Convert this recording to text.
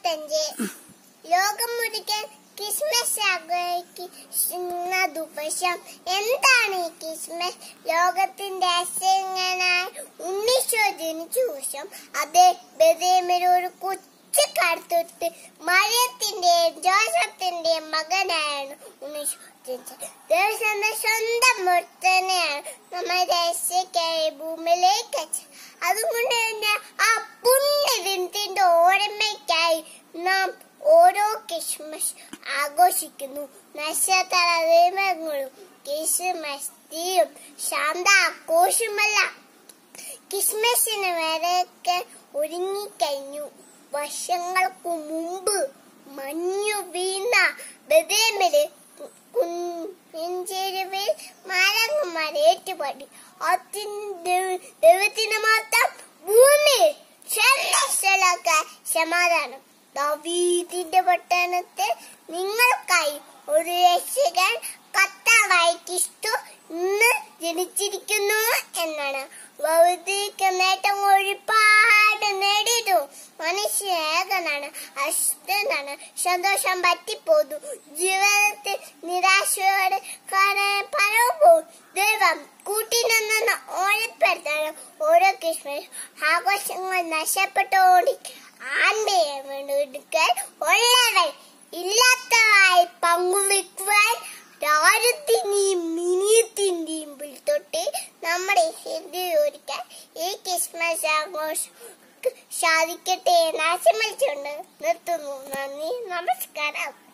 ഇരുപത്തഞ്ച് ലോകം മുഴുവൻ ക്രിസ്മസ് ആഘോഷിക്കുന്ന ദിവസം എന്താണ് ഈ ക്രിസ്മസ് ലോകത്തിന്റെ അസങ്ങനായ ഉണ്ണീശോ ജനിച്ച ദിവസം അത് ബദേമിൽ ഒരു കൊച്ചു കടുത്തൊട്ട് മഴയത്തിന്റെയും ജോസഫത്തിന്റെയും മകനായാണ് ഉണ്ണീശോ ജനിച്ചത് ദേവസ്വന്റെ സ്വന്തം മുത്തനെയാണ് നമ്മൾ രക്ഷയ്ക്കായി ഭൂമിയിലേക്ക് അയച്ചത് അതുകൊണ്ട് തന്നെ ആ പുണ്യദിനത്തിന്റെ ഓർമ്മയ്ക്കായി നാം ഓരോ ക്രിസ്മസ് ആഘോഷിക്കുന്നു നക്ഷത്ര ദൈവങ്ങളും ക്രിസ്മസ് തീയും ശാന്ത ആഘോഷമല്ല ക്രിസ്മസിന് വരെയൊക്കെ ഒരുങ്ങിക്കഴിഞ്ഞു വർഷങ്ങൾക്ക് മുമ്പ് മഞ്ഞു വീണ ബദേമില് കുഞ്ചേരുവിൽ മരങ്ങന്മാർ ഏറ്റുപാടി അതിന്റെ ദൈവത്തിന് മാത്രം ഭൂമി ചെല്ലൊക്കെ സമാധാനം ദാവീദിന്റെ പട്ടണത്തിൽ നിങ്ങൾക്കായി ഒരു രക്ഷകൻ കത്താവായി ക്രിസ്തു ഇന്ന് ജനിച്ചിരിക്കുന്നു എന്നാണ് ഭൗതിക നേട്ടം ഒരുപാട് നേടിയിട്ടു മനുഷ്യ ഏകനാണ് അഷ്ടനാണ് സന്തോഷം പറ്റിപ്പോന്നു ജീവിതത്തിൽ നിരാശയോടെ കാണാൻ പലവും ദൈവം കൂട്ടിനിന്ന് ഓരപ്പെടുത്താണ് ഓരോ ക്രിസ്മസ് ആഘോഷങ്ങൾ നഷ്ടപ്പെട്ടോടി ആൺമയെ വീണ്ടെടുക്കാൻ ഉള്ളവൻ ഇല്ലാത്തതായി പങ്കുവെക്കുവാൻ രാജ്യത്തിന്റെയും മിനിയത്തിന്റെയും തൊട്ട് നമ്മുടെ ഹൃദയം ഒരുക്കാൻ ഈ ക്രിസ്മസ് ആഘോഷം സാധിക്കട്ടെ എന്ന് ആശംസിച്ചുകൊണ്ട് നിർത്തുന്നു നന്ദി നമസ്കാരം